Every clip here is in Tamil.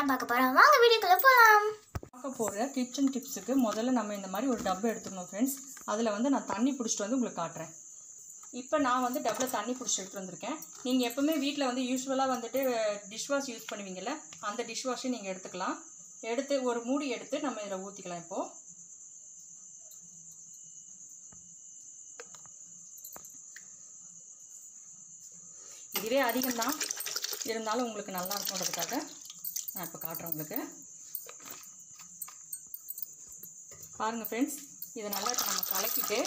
தான் பார்க்க போகிறோம் வாங்க வீடியோக்குள்ளே போகலாம் பார்க்க போகிற கிச்சன் டிப்ஸுக்கு முதல்ல நம்ம இந்த மாதிரி ஒரு டப்பு எடுத்துக்கணும் ஃப்ரெண்ட்ஸ் அதில் வந்து நான் தண்ணி பிடிச்சிட்டு வந்து உங்களுக்கு காட்டுறேன் இப்போ நான் வந்து டப்பில் தண்ணி பிடிச்சி எடுத்துட்டு வந்திருக்கேன் நீங்கள் எப்போவுமே வீட்டில் வந்து யூஸ்வலாக வந்துட்டு டிஷ் வாஷ் யூஸ் பண்ணுவீங்கல்ல அந்த டிஷ் வாஷை நீங்கள் எடுத்துக்கலாம் எடுத்து ஒரு மூடி எடுத்து நம்ம இதில் ஊற்றிக்கலாம் இப்போது இதுவே அதிகம்தான் இருந்தாலும் உங்களுக்கு நல்லா இருக்கும்ன்றதுக்காக நான் இப்போ காட்டுறேன் உங்களுக்கு பாருங்கள் ஃப்ரெண்ட்ஸ் இதை நல்லா இப்போ நம்ம கலக்கிட்டு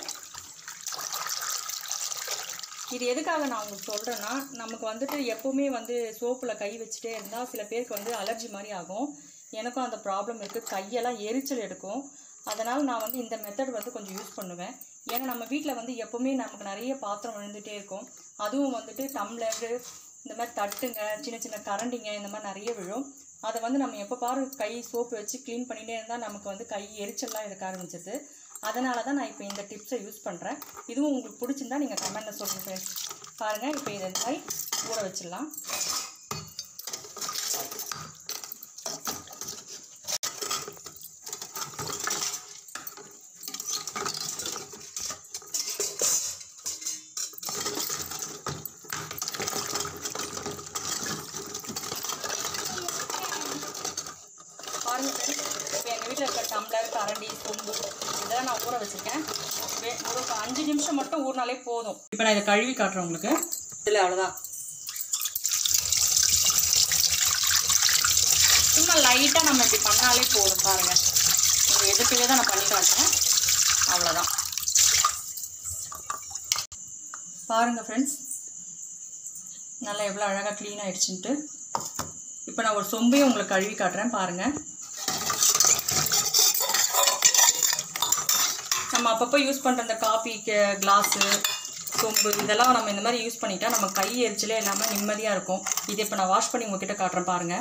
இது எதுக்காக நான் உங்களுக்கு சொல்கிறேன்னா நமக்கு வந்துட்டு எப்போவுமே வந்து சோப்பில் கை வச்சுட்டே இருந்தால் சில பேருக்கு வந்து அலர்ஜி மாதிரி ஆகும் எனக்கும் அந்த ப்ராப்ளம் இருக்குது கையெல்லாம் எரிச்சல் எடுக்கும் அதனால் நான் வந்து இந்த மெத்தட் வந்து கொஞ்சம் யூஸ் பண்ணுவேன் ஏன்னா நம்ம வீட்டில் வந்து எப்போவுமே நமக்கு நிறைய பாத்திரம் விழுந்துகிட்டே இருக்கும் அதுவும் வந்துட்டு டம்ளரு இந்த மாதிரி தட்டுங்க சின்ன சின்ன கரண்டிங்க இந்த மாதிரி நிறைய விழும் அதை வந்து நம்ம எப்போ பாரு கை சோப்பு வச்சு க்ளீன் பண்ணிகிட்டே இருந்தால் நமக்கு வந்து கை எரிச்சல்லாம் இருக்க ஆரம்பிச்சிது அதனால தான் நான் இப்போ இந்த டிப்ஸை யூஸ் பண்ணுறேன் இதுவும் உங்களுக்கு பிடிச்சிருந்தா நீங்கள் கமெண்ட்டில் சொல்லுங்கள் ஃப்ரெண்ட்ஸ் பாருங்கள் இப்போ இதை இந்த மாதிரி ஊற வச்சிடலாம் பாருங்கள் ஃப்ரெண்ட்ஸ் இப்போ எங்கள் வீட்டில் இருக்க டம்ளர் கரண்டி சொம்பு இதெல்லாம் நான் ஊற வச்சுருக்கேன் வே- ஒரு அஞ்சு நிமிஷம் மட்டும் ஊறினாலே போதும் இப்போ நான் இதை கழுவி காட்டுறேன் உங்களுக்கு இல்லை அவ்வளோதான் சும்மா லைட்டாக நம்ம இப்படி பண்ணாலே போதும் பாருங்கள் நீங்கள் எதுக்குவே தான் நான் பண்ணி காட்டுறேன் அவ்வளோதான் பாருங்கள் ஃப்ரெண்ட்ஸ் நல்லா எவ்வளோ அழகாக க்ளீன் ஆயிடுச்சுன்ட்டு இப்போ நான் ஒரு சொம்பையும் உங்களுக்கு கழுவி காட்டுறேன் பாருங்கள் நம்ம அப்பப்போ யூஸ் பண்ணுற இந்த காப்பி கிளாஸு சொம்பு இதெல்லாம் நம்ம இந்த மாதிரி யூஸ் பண்ணிட்டா நம்ம கை எரிச்சலே இல்லாமல் நிம்மதியாக இருக்கும் இதை இப்போ நான் வாஷ் பண்ணி உங்ககிட்ட காட்டுறேன் பாருங்கள்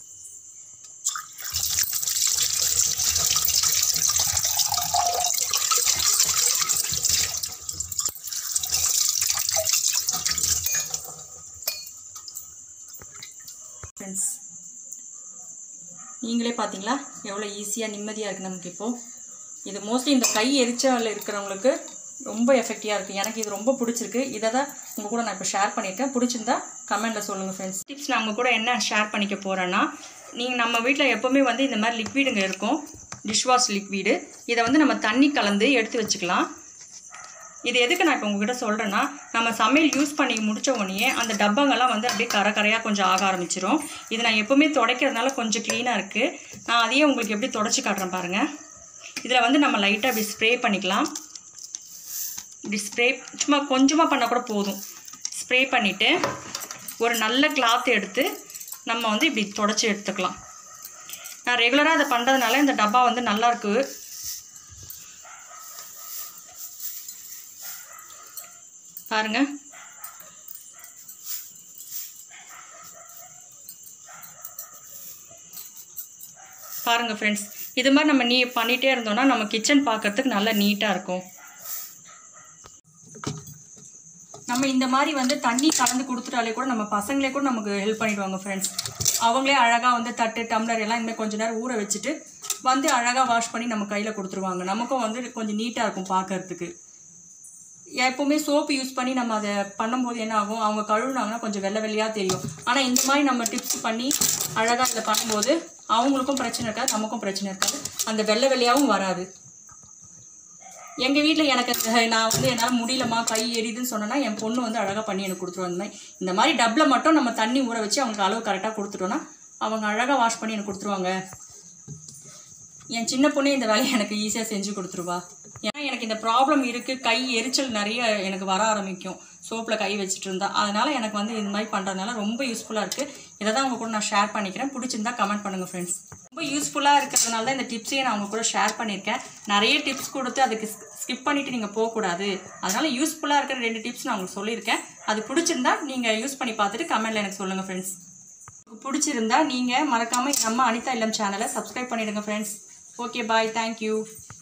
ஃப்ரெண்ட்ஸ் நீங்களே பார்த்தீங்களா எவ்வளோ ஈஸியாக நிம்மதியாக இருக்குது நமக்கு இப்போது இது மோஸ்ட்லி இந்த கை எரிச்சல் இருக்கிறவங்களுக்கு ரொம்ப எஃபெக்டிவாக இருக்குது எனக்கு இது ரொம்ப பிடிச்சிருக்கு இதை தான் உங்கள் கூட நான் இப்போ ஷேர் பண்ணியிருக்கேன் பிடிச்சிருந்தா கமெண்ட்டில் சொல்லுங்கள் ஃப்ரெண்ட்ஸ் டிப்ஸ் நான் உங்கள் கூட என்ன ஷேர் பண்ணிக்க போகிறேன்னா நீங்கள் நம்ம வீட்டில் எப்போவுமே வந்து இந்த மாதிரி லிக்விடுங்க இருக்கும் டிஷ்வாஷ் லிக்விடு இதை வந்து நம்ம தண்ணி கலந்து எடுத்து வச்சுக்கலாம் இது எதுக்கு நான் இப்போ உங்ககிட்ட சொல்கிறேன்னா நம்ம சமையல் யூஸ் பண்ணி முடிச்ச உடனே அந்த டப்பாங்கெல்லாம் வந்து அப்படியே கரை கரையாக கொஞ்சம் ஆக ஆரம்பிச்சிரும் இது நான் எப்போவுமே துடைக்கிறதுனால கொஞ்சம் க்ளீனாக இருக்குது நான் அதையே உங்களுக்கு எப்படி தொடச்சி காட்டுறேன் பாருங்கள் இதில் வந்து நம்ம லைட்டாக இப்படி ஸ்ப்ரே பண்ணிக்கலாம் இப்படி ஸ்ப்ரே சும்மா கொஞ்சமாக பண்ணால் கூட போதும் ஸ்ப்ரே பண்ணிவிட்டு ஒரு நல்ல கிளாத் எடுத்து நம்ம வந்து இப்படி தொடச்சி எடுத்துக்கலாம் நான் ரெகுலராக அதை பண்ணுறதுனால இந்த டப்பா வந்து நல்லா இருக்கு பாருங்க பாருங்க ஃப்ரெண்ட்ஸ் இது மாதிரி நம்ம நீ பண்ணிகிட்டே இருந்தோம்னா நம்ம கிச்சன் பார்க்கறதுக்கு நல்லா நீட்டாக இருக்கும் நம்ம இந்த மாதிரி வந்து தண்ணி கலந்து கொடுத்துட்டாலே கூட நம்ம பசங்களே கூட நமக்கு ஹெல்ப் பண்ணிடுவாங்க ஃப்ரெண்ட்ஸ் அவங்களே அழகாக வந்து தட்டு டம்ளர் எல்லாம் இனிமேல் கொஞ்ச நேரம் ஊற வச்சுட்டு வந்து அழகாக வாஷ் பண்ணி நம்ம கையில் கொடுத்துருவாங்க நமக்கும் வந்து கொஞ்சம் நீட்டாக இருக்கும் பார்க்கறதுக்கு எப்போவுமே சோப்பு யூஸ் பண்ணி நம்ம அதை பண்ணும்போது என்ன ஆகும் அவங்க கழுவுனாங்கன்னா கொஞ்சம் வெள்ளை வெள்ளையாக தெரியும் ஆனால் இந்த மாதிரி நம்ம டிப்ஸ் பண்ணி அழகாக இதை பண்ணும்போது அவங்களுக்கும் பிரச்சனை இருக்காது நமக்கும் பிரச்சனை இருக்காது அந்த வெள்ளை வெள்ளையாகவும் வராது எங்கள் வீட்டில் எனக்கு இந்த- நான் வந்து என்னால் முடியலம்மா கை எரியுதுன்னு சொன்னேன்னா என் பொண்ணு வந்து அழகாக பண்ணி எனக்கு கொடுத்துருவாங்க இந்த மாதிரி இந்த மாதிரி டப்பில் மட்டும் நம்ம தண்ணி ஊற வச்சு அவங்களுக்கு அளவு கரெக்டாக கொடுத்துட்டோன்னா அவங்க அழகாக வாஷ் பண்ணி எனக்கு கொடுத்துருவாங்க என் சின்ன பொண்ணே இந்த வேலையை எனக்கு ஈஸியாக செஞ்சு கொடுத்துருவா ஏன்னா எனக்கு இந்த ப்ராப்ளம் இருக்குது கை எரிச்சல் நிறைய எனக்கு வர ஆரம்பிக்கும் சோப்பில் கை வச்சுட்டு இருந்தா அதனால் எனக்கு வந்து இந்த மாதிரி பண்ணுறதுனால ரொம்ப யூஸ்ஃபுல்லாக இருக்குது இதை தான் உங்கள் கூட நான் ஷேர் பண்ணிக்கிறேன் பிடிச்சிருந்தா கமெண்ட் பண்ணுங்கள் ஃப்ரெண்ட்ஸ் ரொம்ப யூஸ்ஃபுல்லாக இருக்கிறதுனால தான் இந்த டிப்ஸையும் நான் உங்கள் கூட ஷேர் பண்ணியிருக்கேன் நிறைய டிப்ஸ் கொடுத்து அதுக்கு ஸ்கிப் பண்ணிவிட்டு நீங்கள் போகக்கூடாது அதனால் யூஸ்ஃபுல்லாக இருக்கிற ரெண்டு டிப்ஸ் நான் உங்களுக்கு சொல்லியிருக்கேன் அது பிடிச்சிருந்தா நீங்கள் யூஸ் பண்ணி பார்த்துட்டு கமெண்ட்டில் எனக்கு சொல்லுங்கள் ஃப்ரெண்ட்ஸ் உங்களுக்கு பிடிச்சிருந்தா நீங்கள் மறக்காமல் நம்ம அனிதா இல்லம் சேனலை சப்ஸ்கிரைப் பண்ணிடுங்க ஃப்ரெண்ட்ஸ் ஓகே பாய் தேங்க்யூ